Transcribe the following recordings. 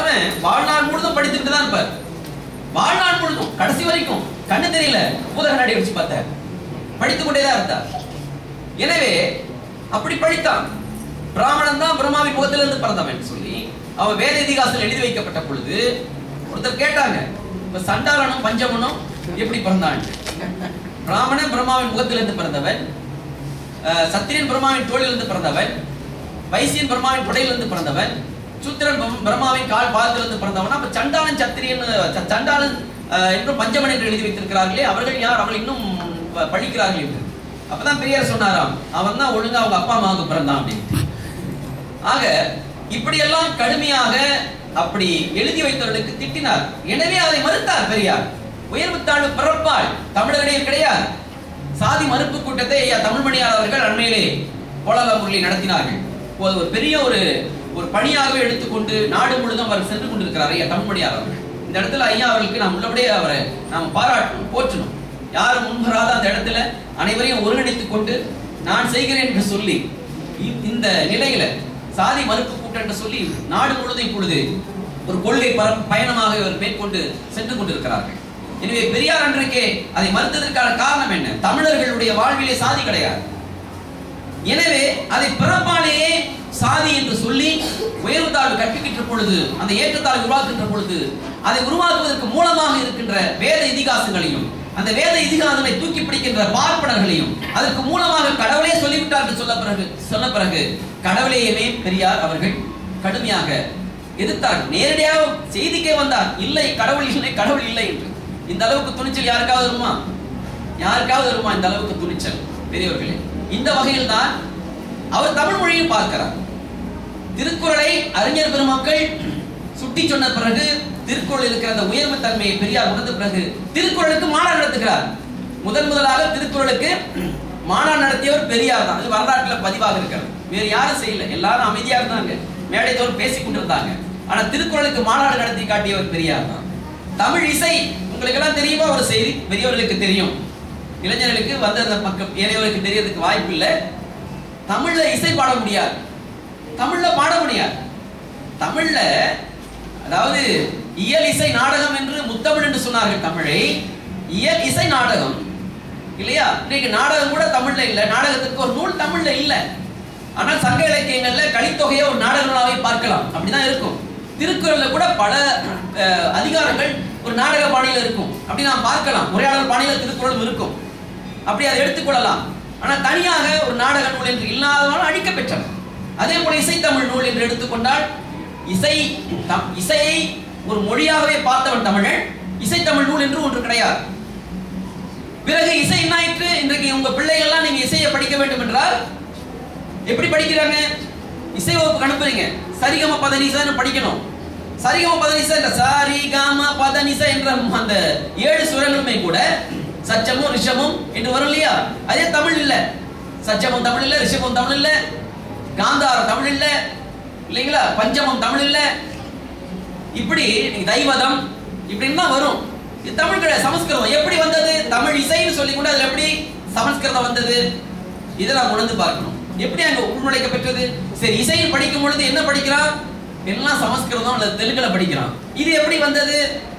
படிக்காதவன் வாழ்நாள் முழுதும் படித்துட்டு தான் இருப்பார் வாழ்நாள் முழுதும் கடைசி வரைக்கும் கண்ணு தெரியல பூத கண்ணாடி வச்சு பார்த்தார் படித்துக் கொண்டே தான் இருந்தார் எனவே அப்படி படித்தான் பிராமணன் தான் பிரம்மாவின் முகத்திலிருந்து பிறந்தவன் சொல்லி அவன் வேத இதிகாசத்தில் எழுதி வைக்கப்பட்ட பொழுது ஒருத்தர் கேட்டாங்க இப்ப சண்டாளனும் பஞ்சமனும் எப்படி பிறந்தான் பிராமணன் பிரம்மாவின் முகத்திலிருந்து பிறந்தவன் அஹ், சத்திரியன் பிரம்மாவின் தோளிலிருந்து பிறந்தவன் வைசியன் பிரம்மாவின் புடையிலிருந்து பிறந்தவன் சூத்திரன் பிரம்- பிரம்மாவின் கால் பாதத்திலிருந்து பிறந்தவன் அப்ப சண்டாளன் சத்திரியன் ச- சண்டாளன் அஹ், என்றும் பஞ்சமன் என்று எழுதி வைத்திருக்கிறார்களே அவர்கள் யார் அவர்கள் இன்னும் ப- படிக்கிறார்கள் என்று அப்பதான் பெரியார் சொன்னாராம் அவன் தான் ஒழுங்கா அவங்க அப்பா அம்மாவுக்கு பிறந்தான் அப்படின்னு ஆக இப்படியெல்லாம் கடுமையாக அப்படி எழுதி வைத்தவர்களுக்கு திட்டினார் எனவே அதை மறுத்தார் பெரியார் உயர்வு தாழ்வு பிறப்பால் தமிழர்களிடையே கிடையாது சாதி மறுப்பு கூட்டத்தை ஐயா தமிழ்மணியார் அவர்கள் அண்மையிலே கோலால முரளி நடத்தினார்கள் இப்போது ஒரு பெரிய ஒரு ஒரு பணியாகவே எடுத்துக்கொண்டு நாடு முழுதும் அவர் சென்று கொண்டிருக்கிறார் ஐயா தமிழ்மணியார் அவர்கள் இந்த இடத்துல ஐயா அவர்களுக்கு நாம் உள்ளபடியே அவரை நாம் பாராட்டணும் போற்றணும் யாரும் முன்வராத அந்த இடத்துல அனைவரையும் ஒருங்கிணைத்துக் கொண்டு நான் செய்கிறேன் என்று சொல்லி இ- இந்த நிலையில சாதி மறுப்பு கூட்டம் என்று சொல்லி நாடு முழுவதும் இப்பொழுது ஒரு கொள்கை பர- பயணமாக இவர் மேற்கொண்டு சென்று கொண்டிருக்கிறார்கள் எனவே பெரியார் அன்றைக்கே அதை மறுத்ததற்கான காரணம் என்ன தமிழர்களுடைய வாழ்விலே சாதி கிடையாது எனவே அதை பிறப்பாலேயே சாதி என்று சொல்லி உயர்வு தாழ்வு கற்பிக்கின்ற பொழுது அந்த ஏற்றத்தாழ்வு உருவாக்குகின்ற பொழுது அதை உருவாக்குவதற்கு மூலமாக இருக்கின்ற வேத இதிகாசங்களையும் அந்த வேத இதிகாசங்களை தூக்கி பிடிக்கின்ற பார்ப்பனர்களையும் அதற்கு மூலமாக கடவுளே சொல்லிவிட்டார் என்று சொல்ல பிறகு சொன்ன பிறகு கடவுளையுமே பெரியார் அவர்கள் கடுமையாக எதிர்த்தார் நேரடியாக செய்திக்கே வந்தார் இல்லை கடவுள் இல்லை கடவுள் இல்லை என்று இந்த அளவுக்கு துணிச்சல் யாருக்காவது வருமா யாருக்காவது வருமா இந்த அளவுக்கு துணிச்சல் பெரியவர்களே இந்த வகையில் தான் அவர் தமிழ் மொழியை பார்க்கிறார் திருக்குறளை அறிஞர் பெருமக்கள் சுட்டி சொன்ன பிறகு திருக்குறள் இருக்கிற அந்த உயர்வு தன்மையை பெரியார் உணர்ந்த பிறகு திருக்குறளுக்கு மாநாடு நடத்துகிறார் முதன் முதலாக திருக்குறளுக்கு மாநாடு நடத்தியவர் பெரியார் தான் அது வரலாற்றில் பதிவாக இருக்கிறது வேறு யாரும் செய்யல எல்லாரும் அமைதியா இருந்தாங்க மேடை தோறும் பேசிக் கொண்டிருந்தாங்க ஆனா திருக்குறளுக்கு மாநாடு நடத்தி காட்டியவர் பெரியார் தான் தமிழ் இசை உங்களுக்கு எல்லாம் தெரியுமா ஒரு செய்தி பெரியவர்களுக்கு தெரியும் இளைஞர்களுக்கு வந்து அந்த பக்கம் ஏழையவர்களுக்கு தெரியறதுக்கு வாய்ப்பு இல்லை தமிழ்ல இசை பாட முடியாது தமிழ்ல பாட முடியாது தமிழ்ல அதாவது இயல் இசை நாடகம் என்று முத்தமிழ் என்று சொன்னார்கள் தமிழை இயல் இசை நாடகம் இல்லையா இன்னைக்கு நாடகம் கூட தமிழ்ல இல்ல நாடகத்துக்கு ஒரு நூல் தமிழ்ல இல்ல ஆனால் சங்க இலக்கியங்கள்ல கலித்தொகையை ஒரு நாடக நூலாவை பார்க்கலாம் அப்படிதான் இருக்கும் திருக்குறள்ல கூட பல அஹ், அதிகாரங்கள் ஒரு நாடக பாணியில இருக்கும் அப்படி நாம் பார்க்கலாம் உரையாடல் பாணியில திருக்குறளும் இருக்கும் அப்படி அதை எடுத்துக்கொள்ளலாம் ஆனா தனியாக ஒரு நாடக நூல் என்று இல்லாதவனால் அழிக்க பெற்றன அதே போல இசைத்தமிழ் நூல் என்று எடுத்துக்கொண்டால் இசை தம்- இசையை ஒரு மொழியாகவே பார்த்தவன் தமிழன் இசைத்தமிழ் நூல் என்று ஒன்று கிடையாது பிறகு இசை என்ன ஆயிற்று இன்றைக்கு உங்க பிள்ளைகள்லாம் நீங்க இசையை படிக்க வேண்டும் என்றால் எப்படி படிக்கிறாங்க இசை வகுப்புக்கு அனுப்புறீங்க சரிகம பதனிசான்னு படிக்கணும் சரிகம பதனிசா என்ற சாரி காம பதனிசா என்ற அந்த ஏழு சுரங்களுமே கூட சச்சமும் ரிஷமும் என்று வரும் இல்லையா அதே தமிழ் இல்ல சச்சமும் தமிழ் இல்ல ரிஷமும் தமிழ் இல்ல காந்தாரம் தமிழ் இல்ல இல்லைங்களா பஞ்சமம் தமிழ் இல்ல இப்படி நீங்க தைவதம் இப்படின்னு தான் வரும் இது தமிழ் கிடையாது சமஸ்கிருதம் எப்படி வந்தது தமிழ் இசைன்னு சொல்லி கூட அதுல எப்படி சமஸ்கிருதம் வந்தது இதை நாம் உணர்ந்து பார்க்கணும் எப்படி அங்க உள்நுழைக்க பெற்றது சரி இசையில் படிக்கும் பொழுது என்ன படிக்கிறான் எல்லாம் சமஸ்கிருதம் அல்லது தெலுங்குல படிக்கிறான் இது எப்படி வந்தது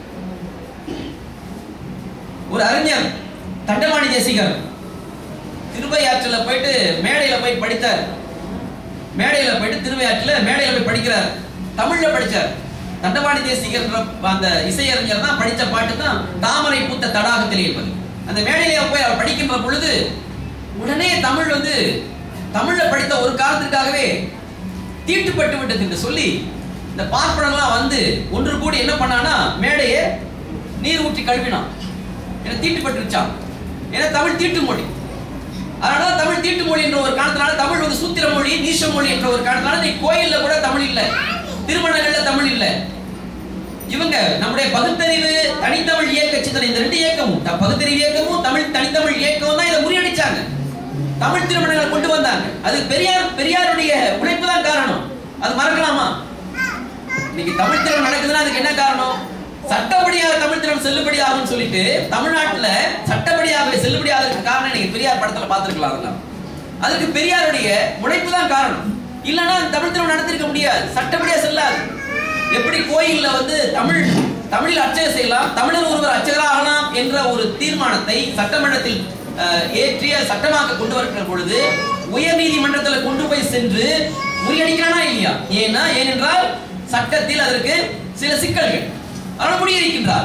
ஒரு அறிஞர் தண்டவாணி தேசிகர் திருவையாற்றுல போயிட்டு மேடையில போய் படித்தார் மேடையில போயிட்டு திருவையாற்றுல மேடையில போய் படிக்கிறார் தமிழ்ல படிச்சார் தண்டவாணி தேசிகர் அந்த இசையறிஞர் தான் படிச்ச பாட்டு தான் தாமரை பூத்த தடாகத்தில் இருப்பது அந்த மேடையில போய் அவர் படிக்கின்ற பொழுது உடனே தமிழ் வந்து தமிழ்ல படித்த ஒரு காலத்திற்காகவே தீட்டுப்பட்டு விட்டது என்று சொல்லி இந்த பார்ப்பனர்லாம் வந்து ஒன்று கூடி என்ன பண்ணானா மேடையை நீர் ஊற்றி கழுவினான் ஏன்னா தீட்டுப்பட்டுருச்சான் ஏன்னா தமிழ் தீட்டு மொழி அதனால தமிழ் தீட்டு மொழி என்ற ஒரு காரணத்தினால தமிழ் ஒரு சூத்திர மொழி நீச மொழி என்ற ஒரு காரணத்தினால நீ கோயில்ல கூட தமிழ் இல்ல திருமணங்கள்ல தமிழ் இல்ல இவங்க நம்முடைய பகுத்தறிவு தனித்தமிழ் இயக்க சிந்தனை இந்த ரெண்டு இயக்கமும் த- பகுத்தறிவு இயக்கமும் தமிழ் தனித்தமிழ் இயக்கமும் தான் இதை முறியடிச்சாங்க தமிழ் திருமணங்களை கொண்டு வந்தாங்க அது பெரியார் பெரியாருடைய உழைப்பு தான் காரணம் அது மறக்கலாமா இன்னைக்கு தமிழ் திருமணம் நடக்குதுன்னா அதுக்கு என்ன காரணம் சட்டப்படியாக தமிழ் திருமணம் செல்லுபடியாகும் சொல்லிட்டு தமிழ்நாட்டுல சட்டப்படியாக செல்லுபடியாகிறதுக்கு காரணம் இன்னைக்கு பெரியார் படத்துல பார்த்திருக்கலாம் அதெல்லாம் அதுக்கு பெரியாருடைய உழைப்பு தான் காரணம் இல்லைன்னா அந்த தமிழ் திருமணம் நடத்திருக்க முடியாது சட்டப்படியா செல்லாது எப்படி கோயில்ல வந்து தமிழ் தமிழில் அர்ச்சனை செய்யலாம் தமிழர் ஒருவர் அர்ச்சகராகலாம் என்ற ஒரு தீர்மானத்தை சட்டமன்றத்தில் அஹ், ஏற்றிய சட்டமாக்க கொண்டு வருகிற பொழுது உயர் நீதிமன்றத்தில் கொண்டு போய் சென்று முறியடிக்கிறானா இல்லையா ஏன்னா ஏனென்றால் சட்டத்தில் அதற்கு சில சிக்கல்கள் அதனால் முறியடிக்கின்றார்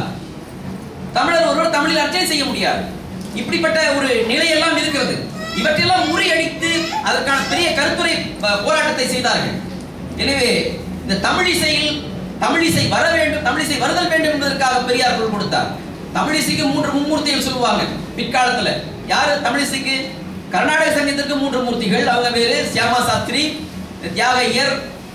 தமிழர் ஒருவர் தமிழில் அர்ச்சனை செய்ய முடியாது இப்படிப்பட்ட ஒரு நிலையெல்லாம் இருக்கிறது இவற்றையெல்லாம் முறியடித்து அதற்கான பெரிய கருத்துரை ப- போராட்டத்தை செய்தார்கள் எனவே இந்த தமிழிசையில் தமிழிசை வர வேண்டும் தமிழிசை வருதல் வேண்டும் என்பதற்காக பெரியார் குரல் கொடுத்தார் தமிழிசைக்கு மூன்று மும்மூர்த்திகள் சொல்லுவாங்க பிற்காலத்துல யாரு தமிழிசைக்கு கர்நாடக சங்கத்திற்கு மூன்று மூர்த்திகள் அவங்க பேரு சியாமா சாஸ்திரி தியாகையர்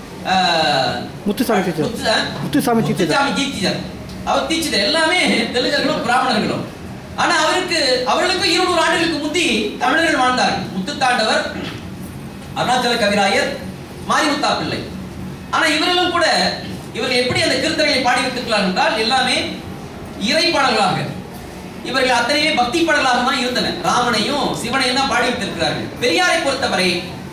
ஆஹ், முத்துசாமி டீச்சர் முத்து- முத்துசாமி டீச்சர் முத்துசாமி தீட்சிதர் அவர் தீட்சிதர் எல்லாமே தெலுங்கர்களும் பிராமணர்களும் ஆனா அவருக்கு அவர்களுக்கு இருநூறு ஆண்டுகளுக்கு முந்தி தமிழர்கள் வாழ்ந்தார்கள் முத்துத்தாண்டவர் அருணாச்சல கவிராயர் மாரிமுத்தா பிள்ளை ஆனா இவர்களும் கூட இவர்கள் எப்படி அந்த கீர்த்தனைகளை பாடி வைத்திருக்கிறார்கள் என்றால் எல்லாமே இறை பாடல்களாக இவர்கள் அத்தனையுமே பக்தி பாடல்களாக தான் இருந்தன ராமனையும் சிவனையும் தான் பாடி வைத்திருக்கிறார்கள் பெரியாரை பொறுத்தவரை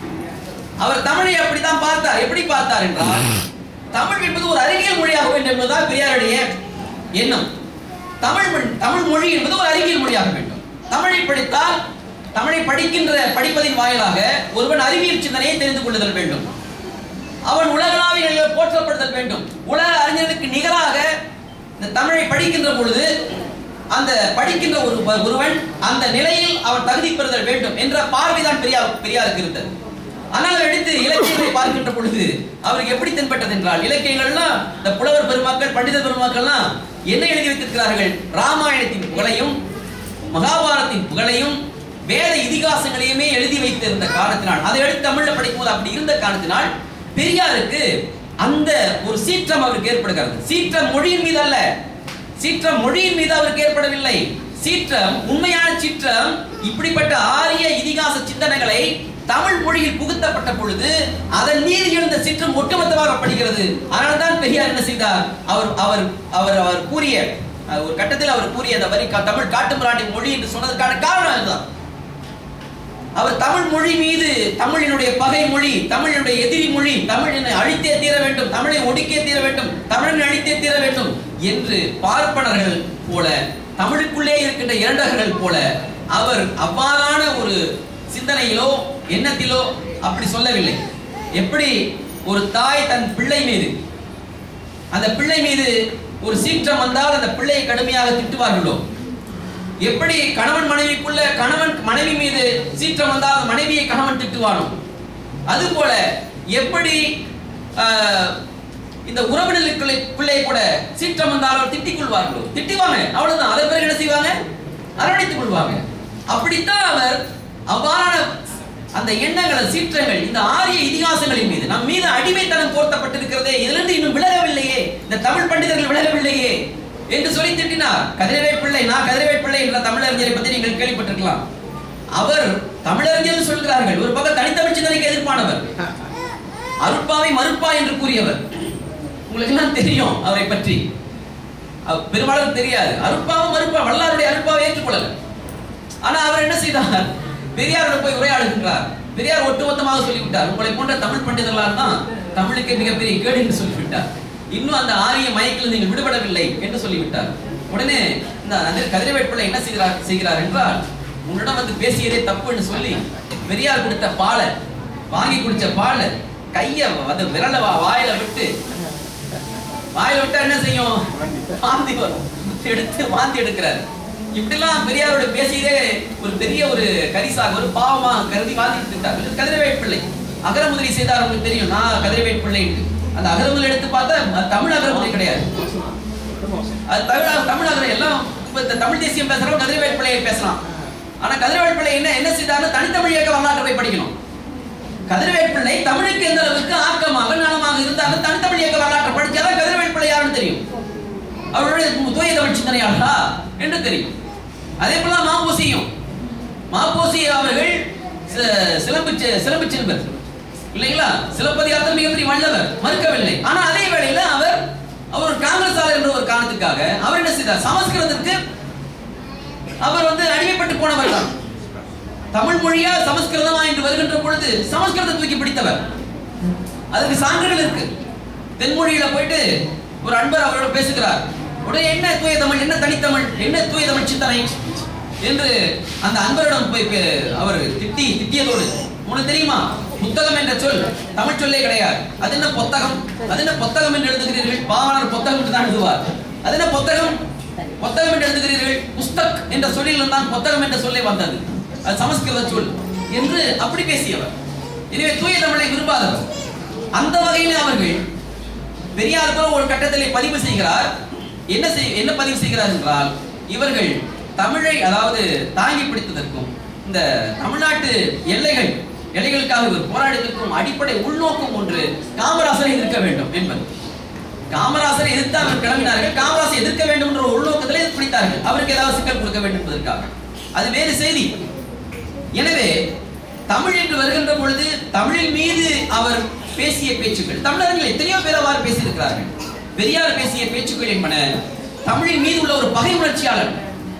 அவர் தமிழை அப்படித்தான் பார்த்தார் எப்படி பார்த்தார் என்றால் தமிழ் என்பது ஒரு அறிவியல் மொழியாக வேண்டும் என்பதுதான் பெரியாருடைய எண்ணம் தமிழ் மொழி- தமிழ் மொழி என்பது ஒரு அறிவியல் மொழியாக வேண்டும் தமிழை படித்தால் தமிழை படிக்கின்ற படிப்பதின் வாயிலாக ஒருவன் அறிவியல் சிந்தனையை தெரிந்து கொள்ளுதல் வேண்டும் அவன் உலகளாவிய நிலையில் போற்றப்படுதல் வேண்டும் உலக அறிஞர்களுக்கு நிகராக இந்த தமிழை படிக்கின்ற பொழுது அந்த படிக்கின்ற ஒரு ஒருவன் அந்த நிலையில் அவன் தகுதி பெறுதல் வேண்டும் என்ற பார்வைதான் பெரியார் பெரியாருக்கு இருந்தது ஆனால் அவர் எடுத்து இலக்கியங்களை பார்க்கின்ற பொழுது அவருக்கு எப்படி தென்பட்டது என்றால் இலக்கியங்கள்லாம் இந்த புலவர் பெருமக்கள் பண்டிதர் பெருமக்கள்லாம் என்ன எழுதி வைத்திருக்கிறார்கள் ராமாயணத்தின் புகழையும் மகாபாரத்தின் புகழையும் வேத இதிகாசங்களையுமே எழுதி வைத்திருந்த காரணத்தினால் அதை எடுத்து தமிழ்ல படிக்கும்போது அப்படி இருந்த காரணத்தினால் பெரியாருக்கு அந்த ஒரு சீற்றம் அவருக்கு ஏற்படுகிறது சீற்றம் மொழியின் மீது அல்ல சீற்றம் மொழியின் மீது அவருக்கு ஏற்படவில்லை சீற்றம் உண்மையான சீற்றம் இப்படிப்பட்ட ஆரிய இதிகாச சிந்தனைகளை தமிழ் மொழியில் புகுத்தப்பட்ட பொழுது அதன் மீது எழுந்த சீற்றம் ஒட்டுமொத்தமாக படுகிறது அதனால்தான் பெரியார் என்ன செய்தார் அவர் அவர் அவர் அவர் கூறிய அஹ், ஒரு கட்டத்தில் அவர் கூறிய அந்த வரி கா- தமிழ் காட்டுமிராண்டி மொழி என்று சொன்னதற்கான காரணம் அதுதான் அவர் தமிழ் மொழி மீது தமிழினுடைய பகை மொழி தமிழினுடைய எதிரி மொழி தமிழினை அழித்தே தீர வேண்டும் தமிழை ஒடுக்கியே தீர வேண்டும் தமிழினை அழித்தே தீர வேண்டும் என்று பார்ப்பனர்கள் போல தமிழுக்குள்ளே இருக்கின்ற இரண்டர்கள் போல அவர் அவ்வாறான ஒரு சிந்தனையிலோ எண்ணத்திலோ அப்படி சொல்லவில்லை எப்படி ஒரு தாய் தன் பிள்ளை மீது அந்த பிள்ளை மீது ஒரு சீற்றம் வந்தால் அந்த பிள்ளையை கடுமையாக திட்டுவார்களோ எப்படி கணவன் மனைவிக்குள்ள கணவன் மனைவி மீது சீற்றம் வந்தால் அந்த மனைவியை கணவன் திட்டுவானோ அதுபோல எப்படி ஆஹ், இந்த உறவினர்களுக்குள்ளே கூட சீற்றம் வந்தாலும் திட்டிக் கொள்வார்களோ திட்டுவாங்க அவ்வளவுதான் அதன் பிறகு என்ன செய்வாங்க அரவணைத்துக் கொள்வாங்க அப்படித்தான் அவர் அவ்வாறான அந்த எண்ணங்களை சீற்றங்கள் இந்த ஆரிய இதிகாசங்களின் மீது நம் மீது அடிமைத்தனம் போர்த்தப்பட்டிருக்கிறதே இதிலிருந்து இன்னும் விலகவில்லையே இந்த தமிழ் பண்டிதர்கள் விலகவில்லையே என்று சொல்லி திட்டினார் கதிரவே பிள்ளை நான் கதிரவே பிள்ளை என்ற தமிழறிஞரை பற்றி நீங்கள் கேள்விப்பட்டிருக்கலாம் அவர் தமிழறிஞர் சொல்கிறார்கள் ஒரு பக்கம் தனித்தமிழ் சிந்தனைக்கு எதிர்ப்பானவர் அருட்பாவை மறுப்பா என்று கூறியவர் உங்களுக்கு எல்லாம் தெரியும் அவரை பற்றி அவ- பெரும்பாலும் தெரியாது அருட்பாவும் மறுப்பா வல்லாருடைய அருட்பாவை ஏற்றுக்கொள்ளல ஆனா அவர் என்ன செய்தார் பெரியாரோட போய் உரையாடுகின்றார் பெரியார் ஒட்டுமொத்தமாக சொல்லிவிட்டார் உங்களை போன்ற தமிழ் பண்டிதர்களால் தான் தமிழுக்கு மிகப்பெரிய கேடு என்று சொல்லிவிட்டார் இன்னும் அந்த ஆரிய மயக்கில் நீங்கள் விடுபடவில்லை என்று சொல்லிவிட்டார் உடனே இந்த அதில் கதிரவேட்பிள்ளை என்ன செய்கிறார் செய்கிறார் என்றால் உன்னிடம் வந்து பேசியதே தப்புன்னு சொல்லி பெரியார் கொடுத்த பாலை வாங்கி குடிச்ச பாலை கைய அது விரல வா- வாயில விட்டு வாயில விட்டா என்ன செய்யும் வாந்தி வரும் எடுத்து வாந்தி எடுக்கிறாரு இப்படிலாம் பெரியாரோட பேசியதே ஒரு பெரிய ஒரு கரிசாக ஒரு பாவமா கருதி வாந்தி எடுத்துட்டார் இது கதிரவேட் பிள்ளை அகரமுதலி செய்தார் உங்களுக்கு தெரியும் நான் கதிரவேட் பிள்ளை அந்த அகரமுதல் எடுத்து பார்த்தா அது தமிழ் அகரமுதலி கிடையாது அது தமிழ் தமிழ் அகரம் எல்லாம் இப்ப இந்த தமிழ் தேசியம் பேசுறவங்க கதிரவேட் பிள்ளையை பேசலாம் ஆனா கதிரவேட் பிள்ளை என்ன என்ன செய்தாருன்னா தனித்தமிழ் இயக்க வரலாற்றை போய் படிக்கணும் கதிரவேட் பிள்ளை தமிழுக்கு எந்த அளவுக்கு ஆக்கமாக நலமாக இருந்தாலும் தனித்தமிழ் இயக்க வரலாற்றை படிச்சாதான் கதிரவேட் பிள்ளை யாருன்னு தெரியும் அவருடைய தூய தமிழ் சிந்தனையாளரா என்று தெரியும் அதே போல மாப்போசியும் மாப்போசி அவர்கள் சி- சிலம்பு சி- சிலம்பு செல்வர் இல்லைங்களா சிலப்பதிகாரத்தில் மிகப்பெரிய வல்லவர் மறுக்கவில்லை ஆனா அதே வேளையில அவர் அவர் ஒரு காங்கிரஸ் ஆளர் என்ற ஒரு காரணத்துக்காக அவர் என்ன செய்தார் சமஸ்கிருதத்திற்கு அவர் வந்து அடிமைப்பட்டு போனவர் தான் தமிழ் மொழியா சமஸ்கிருதமா என்று வருகின்ற பொழுது சமஸ்கிருதத்தை தூக்கி பிடித்தவர் அதுக்கு சான்றுகள் இருக்கு தென்மொழியில போயிட்டு ஒரு அன்பர் அவரோட பேசுகிறார் உடனே என்ன தூய தமிழ் என்ன தனித்தமிழ் என்ன தூய தமிழ் சிந்தனை என்று அந்த அன்பரிடம் போய் பே- அவர் திட்டி திட்டியதோடு உனக்கு தெரியுமா புத்தகம் என்ற சொல் தமிழ் சொல்லே கிடையாது அது என்ன புத்தகம் அது என்ன புத்தகம் என்று எழுதுகிறீர்கள் பாவனர் புத்தகம் என்று தான் எழுதுவார் அது என்ன புத்தகம் புத்தகம் என்று எழுதுகிறீர்கள் புஸ்தக் என்ற சொல்லில் தான் புத்தகம் என்ற சொல்லே வந்தது அது சமஸ்கிருத சொல் என்று அப்படி பேசியவர் எனவே தூய தமிழை விரும்பாதவர் அந்த வகையில் அவர்கள் பெரியார் போல ஒரு கட்டத்திலே பதிவு செய்கிறார் என்ன செய் என்ன பதிவு செய்கிறார் என்றால் இவர்கள் தமிழை அதாவது தாங்கி பிடித்ததற்கும் இந்த தமிழ்நாட்டு எல்லைகள் எல்லைகளுக்காக இவர் போராடியதற்கும் அடிப்படை உள்நோக்கம் ஒன்று காமராசரை எதிர்க்க வேண்டும் என்பது காமராசரை எதிர்த்து அவர் கிளம்பினார்கள் காமராசரை எதிர்க்க வேண்டும் என்ற ஒரு உள்நோக்கத்திலே எதிர்த்து பிடித்தார்கள் அவருக்கு ஏதாவது சிக்கல் கொடுக்க வேண்டும் என்பதற்காக அது வேறு செய்தி எனவே தமிழ் என்று வருகின்ற பொழுது தமிழின் மீது அவர் பேசிய பேச்சுக்கள் தமிழர்கள் எத்தனையோ பேர் அவ்வாறு பேசியிருக்கிறார்கள் பெரியார் பேசிய பேச்சுக்கள் என்பன தமிழின் மீது உள்ள ஒரு பகை உணர்ச்சியாளர்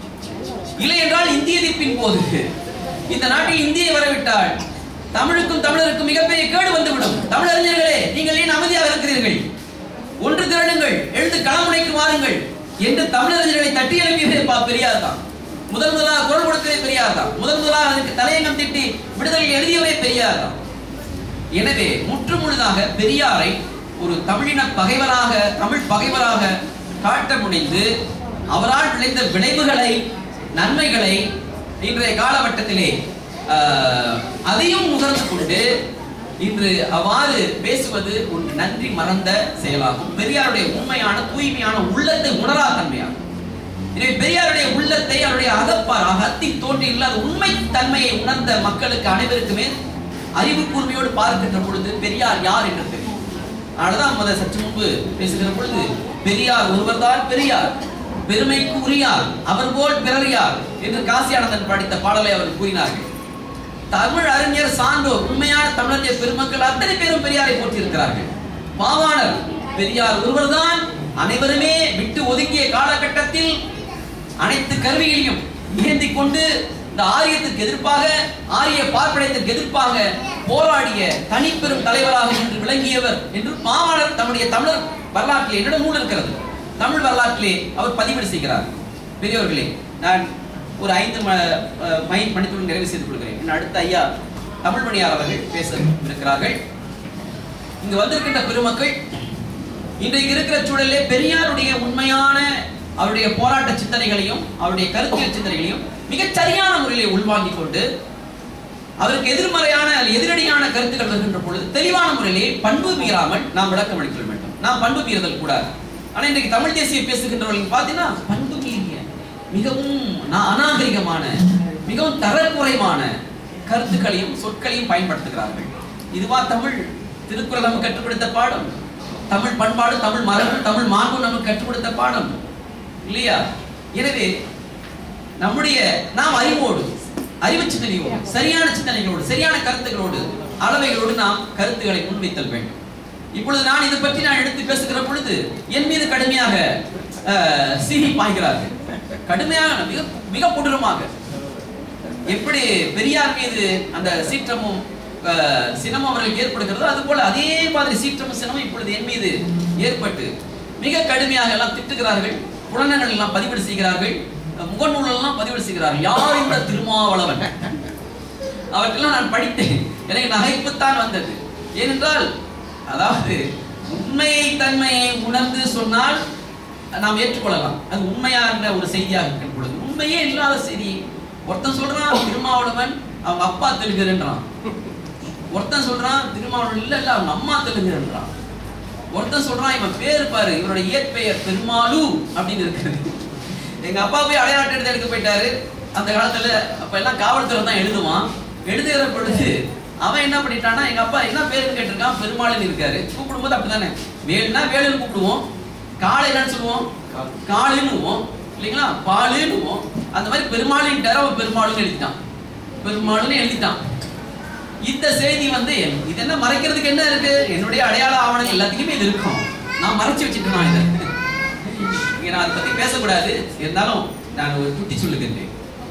இல்லை என்றால் இந்திய எதிர்ப்பின் போது இந்த நாட்டில் இந்தியை வரவிட்டால் தமிழுக்கும் தமிழருக்கும் மிகப்பெரிய கேடு வந்துவிடும் தமிழறிஞர்களே நீங்கள் ஏன் அமைதியாக இருக்கிறீர்கள் ஒன்று திரளுங்கள் எழுந்து களமுனைக்கு வாருங்கள் என்று தமிழறிஞர்களை தட்டி எழுப்பியதே பா பெரியார் தான் முதல் முதலாக குரல் கொடுத்ததே பெரியார் தான் முதல் முதலாக அதுக்கு தலையங்கம் திட்டி விடுதலை எழுதியவரே பெரியார் தான் எனவே முற்று முழுதாக பெரியாரை ஒரு தமிழின பகைவராக தமிழ் பகைவராக காட்ட முடிந்து அவரால் விளைந்த விளைவுகளை நன்மைகளை இன்றைய காலகட்டத்திலே ஆஹ், அதையும் உணர்ந்து கொண்டு இன்று அவ்வாறு பேசுவது ஒரு நன்றி மறந்த செயலாகும் பெரியாருடைய உண்மையான தூய்மையான உள்ளத்தை உணரா தன்மையாகும் எனவே பெரியாருடைய உள்ளத்தை அவருடைய அகப்பார் அகத்தில் தோன்றி இல்லாத உண்மை தன்மையை உணர்ந்த மக்களுக்கு அனைவருக்குமே அறிவு கூர்மையோடு பார்க்கின்ற பொழுது பெரியார் யார் என்று தெரியும் அதனாலதான் முதல் சற்று முன்பு பேசுகிற பொழுது பெரியார் ஒருவர்தான் பெரியார் பெருமைக்கு உரியார் அவர் போல் பிறர் யார் என்று காசியானந்தன் படித்த பாடலை அவர் கூறினார்கள் தமிழ் அறிஞர் சான்றோர் உண்மையான தமிழறிஞர் பெருமக்கள் அத்தனை பேரும் பெரியாரை போற்றியிருக்கிறார்கள் பாவாணர் பெரியார் ஒருவர்தான் அனைவருமே விட்டு ஒதுக்கிய காலகட்டத்தில் அனைத்து கருவிகளையும் ஏந்தி கொண்டு இந்த ஆரியத்துக்கு எதிர்ப்பாக ஆரிய பார்ப்பனத்திற்கு எதிர்ப்பாக போராடிய தனிப்பெரும் தலைவராக இன்று விளங்கியவர் என்று பாவாணர் தம்முடைய தமிழர் வரலாற்றிலே என்னிடம் நூல் இருக்கிறது தமிழ் வரலாற்றிலே அவர் பதிவீடு செய்கிறார் பெரியவர்களே நான் ஒரு ஐந்து ம- அஹ் மைல் மணித்துடன் நிறைவு செய்து கொள்கிறேன் இன்னும் அடுத்த ஐயா தமிழ்மணியார் அவர்கள் பேச இருக்கிறார்கள் இங்கு வந்திருக்கின்ற பெருமக்கள் இன்றைக்கு இருக்கிற சூழலிலே பெரியாருடைய உண்மையான அவருடைய போராட்ட சிந்தனைகளையும் அவருடைய கருத்தியல் சிந்தனைகளையும் மிகச் சரியான முறையிலே உள்வாங்கிக் கொண்டு அவருக்கு எதிர்மறையான அல்லது எதிரடியான கருத்துக்கள் வருகின்ற பொழுது தெளிவான முறையிலே பண்பு மீறாமல் நாம் விளக்கம் அளிக்க வேண்டும் நாம் பண்பு மீறுதல் கூடாது ஆனா இன்றைக்கு தமிழ் தேசிய பேசுகின்றவர்கள் பார்த்தீங்கன்னா பண்பு மீறிய மிகவும் நா- அநாகரிகமான மிகவும் தரக்குறைவான கருத்துக்களையும் சொற்களையும் பயன்படுத்துகிறார்கள் இதுவா தமிழ் திருக்குறள் நமக்கு கற்றுக் கொடுத்த பாடம் தமிழ் பண்பாடு தமிழ் மரபு தமிழ் மாண்பு நமக்கு கற்றுக் கொடுத்த பாடம் இல்லையா எனவே நம்முடைய நாம் அறிவோடு அறிவு சிந்தனையோடு சரியான சிந்தனைகளோடு சரியான கருத்துகளோடு அளவைகளோடு நாம் கருத்துக்களை முன்வைத்தல் வேண்டும் இப்பொழுது நான் இது பற்றி நான் எடுத்து பேசுகிற பொழுது என் மீது கடுமையாக அஹ், சீறி பாய்கிறார்கள் கடுமையாக மிக மிக கொடூரமாக எப்படி பெரியார் மீது அந்த சீற்றமும் அஹ், சினமும் அவர்களுக்கு ஏற்படுகிறதோ அது போல அதே மாதிரி சீற்றமும் சினமும் இப்பொழுது என் மீது ஏற்பட்டு மிக கடுமையாக எல்லாம் திட்டுகிறார்கள் புலனங்கள் எல்லாம் பதிவீடு செய்கிறார்கள் முகநூல் எல்லாம் பதிவீடு செய்கிறார்கள் யார் இந்த திருமாவளவன் அவற்றெல்லாம் நான் படித்தேன் எனக்கு நகைப்புத்தான் வந்தது ஏனென்றால் அதாவது உண்மையை தன்மையை உணர்ந்து சொன்னால் நாம் ஏற்றுக்கொள்ளலாம் அது உண்மையான ஒரு செய்தியாக இருக்கிற பொழுது உண்மையே இல்லாத செய்தி ஒருத்தன் சொல்றான் திருமாவளவன் அவங்க அப்பா தெலுங்குன்றான் ஒருத்தன் சொல்றான் திருமாவளவன் இல்ல இல்ல அவங்க அம்மா தெலுங்குன்றான் ஒருத்தன் சொல்றான் இவன் பேர் பாரு இவரோட இயற்பெயர் பெருமாளு அப்படின்னு இருக்குது எங்க அப்பா போய் அடையாள எடுத்து எடுக்க போயிட்டாரு அந்த காலத்துல அப்ப எல்லாம் காவல்துறை தான் எழுதுவான் எழுதுகிற பொழுது அவன் என்ன பண்ணிட்டான்னா எங்க அப்பா என்ன பேருன்னு கேட்டிருக்கான் பெருமாள்னு இருக்காரு கூப்பிடும்போது அப்படிதானே வேலுனா வேலுன்னு கூப்பிடுவோம் காளை என்னன்னு சொல்லுவோம் காளுன்னுவோம் இல்லைங்களா பாலுன்னுவோம் அந்த மாதிரி பெருமாளின்ட்டாரு அவன் பெருமாளுன்னு எழுதிட்டான் பெருமாளுன்னு எழுதிட்டான் இந்த செய்தி வந்து இது என்ன மறைக்கிறதுக்கு என்ன இருக்கு என்னுடைய அடையாள ஆவணங்கள் எல்லாத்துக்குமே இது இருக்கும் நான் மறைச்சு வச்சுட்டு நான் இதை இங்க நான் அதை பத்தி பேசக்கூடாது இருந்தாலும் நான் ஒரு குட்டி சொல்லுகின்றேன்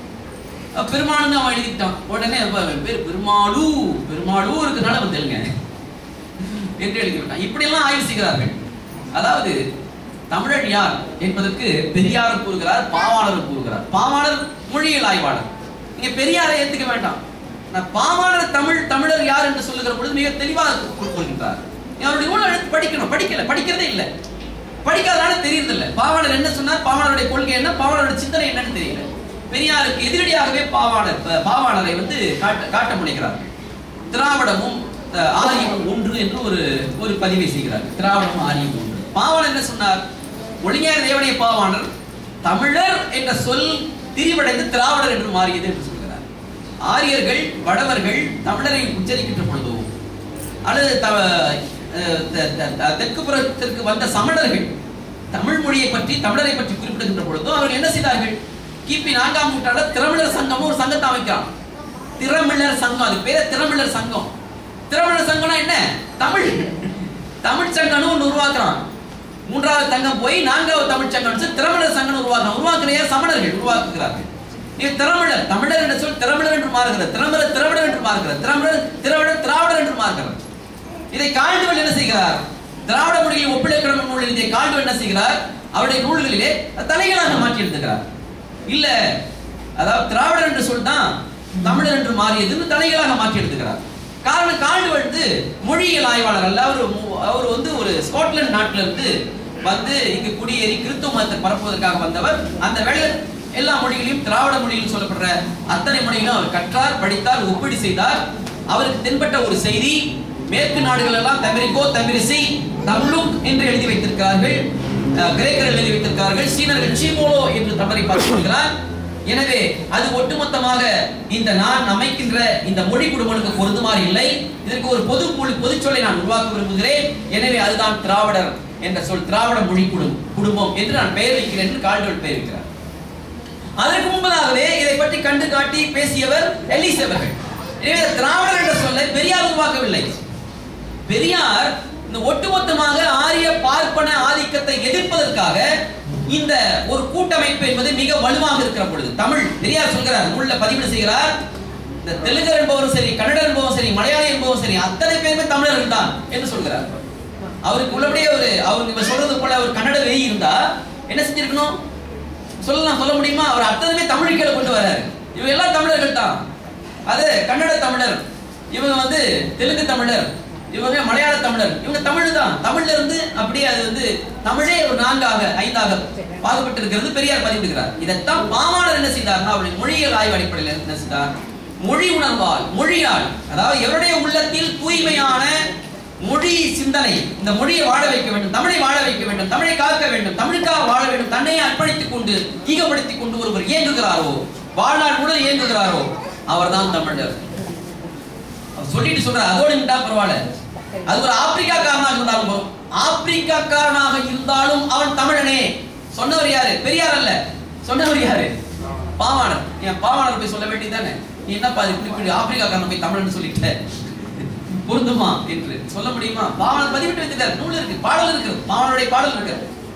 அஹ் பெருமாளுன்னு அவன் எழுதிட்டான் உடனே அப்ப அவன் பேர் பெருமாளு பெருமாளு இருக்கனால வந்து எழுங்க என்று எழுதி விட்டான் இப்படியெல்லாம் ஆய்வு செய்கிறார்கள் அதாவது தமிழன் யார் என்பதற்கு பெரியார் கூறுகிறார் பாவாணர் கூறுகிறார் பாவாணர் மொழியியல் ஆய்வாளர் நீங்க பெரியாரை ஏத்துக்க வேண்டாம் நான் பாவாணர் தமிழ் தமிழர் யார் என்று சொல்லுகிற பொழுது மிக தெளிவாக கொள்கின்றார் நீ அவருடைய நூலை எடுத்து படிக்கணும் படிக்கல படிக்கிறதே இல்லை படிக்காதனால தெரியறது இல்ல பாவாணர் என்ன சொன்னார் பாவாணருடைய கொள்கை என்ன பாவாணருடைய சிந்தனை என்னன்னு தெரியல பெரியாருக்கு எதிரடியாகவே பாவாணர் ப- பாவாணரை வந்து காட்ட காட்ட முனைகிறார்கள் திராவிடமும் அஹ், ஆரியமும் ஒன்று என்று ஒரு ஒரு பதிவை செய்கிறார் திராவிடமும் ஆரியமும் ஒன்று பாவாணர் என்ன சொன்னார் ஒளிஞர் தேவனைய பாவாணர் தமிழர் என்ற சொல் திரிவடைந்து திராவிடர் என்று மாறியது என்று சொல்கிறார் ஆரியர்கள் வடவர்கள் தமிழரை உச்சரிக்கின்ற பொழுதோ அல்லது த- அஹ் த- த- த- தெற்கு புறத்திற்கு வந்த சமணர்கள் தமிழ் மொழியை பற்றி தமிழரை பற்றி குறிப்பிடுகின்ற பொழுதும் அவர்கள் என்ன செய்தார்கள் கிபி நான்காம் நூற்றாண்டுல திரமிழர் சங்கம் ஒரு சங்கத்தை அமைக்கிறான் திரமிழர் சங்கம் அது பேரே திரமிழர் சங்கம் திரமிழர் சங்கம்னா என்ன தமிழ் தமிழ் சங்கம்னு ஒன்று உருவாக்குறான் மூன்றாவது சங்கம் போய் நான்காவது தமிழ் சங்கம் வச்சு திரமிழர் சங்கம் உருவாக்குறான் உருவாக்குறையா சமணர்கள் உருவாக்குகிறார்கள் இது திரமிழர் தமிழர் என்ற சொல் திரமிழர் என்று மாறுகிறது திரமிழர் திராவிடர் என்று மாறுகிறது திரமிழர் திராவிடர் திராவிடர் என்று மாறுகிறது இதை கால்டுவல் என்ன செய்கிறார் திராவிட மொழியில் ஒப்பிலக்கணம் நூல் எழுதிய கால்டுவல் என்ன செய்கிறார் அவருடைய நூல்களிலே தலைகளாக மாற்றி எழுதுகிறார் இல்ல அதாவது திராவிடர் என்று சொல் தான் தமிழர் என்று மாறியதுன்னு தலைகளாக மாற்றி எழுதுகிறார் காரணம் கால்டுவல் வந்து மொழியியல் ஆய்வாளர் அல்ல அவர் மு- அவர் வந்து ஒரு ஸ்காட்லாந்து நாட்டில இருந்து வந்து இங்கு குடியேறி கிறிஸ்துவ மதத்தை பரப்புவதற்காக வந்தவர் அந்த வேளையில் எல்லா மொழிகளையும் திராவிட மொழியில் சொல்லப்படுற அத்தனை மொழிகளும் அவர் கற்றார் படித்தார் ஒப்பீடு செய்தார் அவருக்கு தென்பட்ட ஒரு செய்தி மேற்கு நாடுகள் எல்லாம் தமிரிக்கோ தமிரிசி தம்லுக் என்று எழுதி வைத்திருக்கிறார்கள் அஹ், கிரேக்கர்கள் எழுதி வைத்திருக்கிறார்கள் சீனர்கள் சீமோலோ என்று தமிழை பார்க்கிறார் எனவே அது ஒட்டுமொத்தமாக இந்த நான் அமைக்கின்ற இந்த மொழி குடும்பனுக்கு பொருந்துமாறு இல்லை இதற்கு ஒரு பொது மொழி பொதுச் சொல்லை நான் உருவாக்க விரும்புகிறேன் எனவே அதுதான் திராவிடர் என்ற சொல் திராவிட மொழி குடும் குடும்பம் என்று நான் பெயர் வைக்கிறேன் என்று கால்டுவல் பெயர் வைக்கிறார் அதற்கு முன்பதாகவே இதை பற்றி கண்டு காட்டி பேசியவர் எலிஸ் அவர்கள் எனவே திராவிடர் என்ற சொல்லை பெரியார் உருவாக்கவில்லை பெரியார் இந்த ஒட்டுமொத்தமாக ஆரிய பார்ப்பன ஆதிக்கத்தை எதிர்ப்பதற்காக இந்த ஒரு கூட்டமைப்பு என்பது மிக வலுவாக இருக்கிற பொழுது தமிழ் பெரியார் சொல்கிறார் நூல்ல பதிவு செய்கிறார் இந்த தெலுங்கர் என்பவரும் சரி கன்னடர் என்பவரும் சரி மலையாளி என்பவரும் சரி அத்தனை பேருமே தமிழர்கள் தான் என்று சொல்கிறார் அவருக்கு உள்ளபடியே ஒரு அவர் இவங்க சொல்றது போல ஒரு கன்னட வெறி இருந்தா என்ன செஞ்சிருக்கணும் சொல்லலாம் சொல்ல முடியுமா அவர் அத்தனையுமே தமிழ் கீழே கொண்டு வராரு இவங்க எல்லாம் தமிழர்கள் தான் அது கன்னட தமிழர் இவங்க வந்து தெலுங்கு தமிழர் இவங்க மலையாள தமிழர் இவங்க தமிழ் தான் தமிழ்ல இருந்து அப்படியே அது வந்து தமிழே ஒரு நான்காக ஐந்தாக பாகுபட்டு இருக்கிறது பெரியார் பதிவிடுகிறார் இதைத்தான் பாமாளர் என்ன செய்தார்னா அவருடைய மொழியியல் ஆய்வு அடிப்படையில் என்ன செய்தார் மொழி உணர்வால் மொழியால் அதாவது எவருடைய உள்ளத்தில் தூய்மையான மொழி சிந்தனை இந்த மொழியை வாழ வைக்க வேண்டும் தமிழை வாழ வைக்க வேண்டும் தமிழை காக்க வேண்டும் தமிழுக்காக வாழ வேண்டும் தன்னையே அர்ப்பணித்துக் கொண்டு ஈகப்படுத்திக் கொண்டு ஒருவர் இயங்குகிறாரோ வாழ்நாள் முழுவதும் இயங்குகிறாரோ அவர்தான் தமிழர் அவர் சொல்லிட்டு சொல்றார் அதோடு நின்றா பரவாயில்ல அது ஒரு ஆப்பிரிக்காக்காரனாக இருந்தாலும் போதும். ஆப்பிரிக்காக்காரனாக இருந்தாலும் அவன் தமிழனே சொன்னவர் யாரு பெரியார் அல்ல சொன்னவர் யாரு பாவாணர் என் பாவாணர் போய் சொல்ல வேண்டியதானே நீ என்னப்பா இது இப்படி இப்படி ஆப்பிரிக்காக்காரன் போய் தமிழன்னு சொல்லிட்ட பொருந்துமா என்று சொல்ல முடியுமா பாவனர் பதிவிட்டு வைத்திருக்கார் நூல் இருக்கு பாடல் இருக்கு பாவனுடைய பாடல் இருக்கு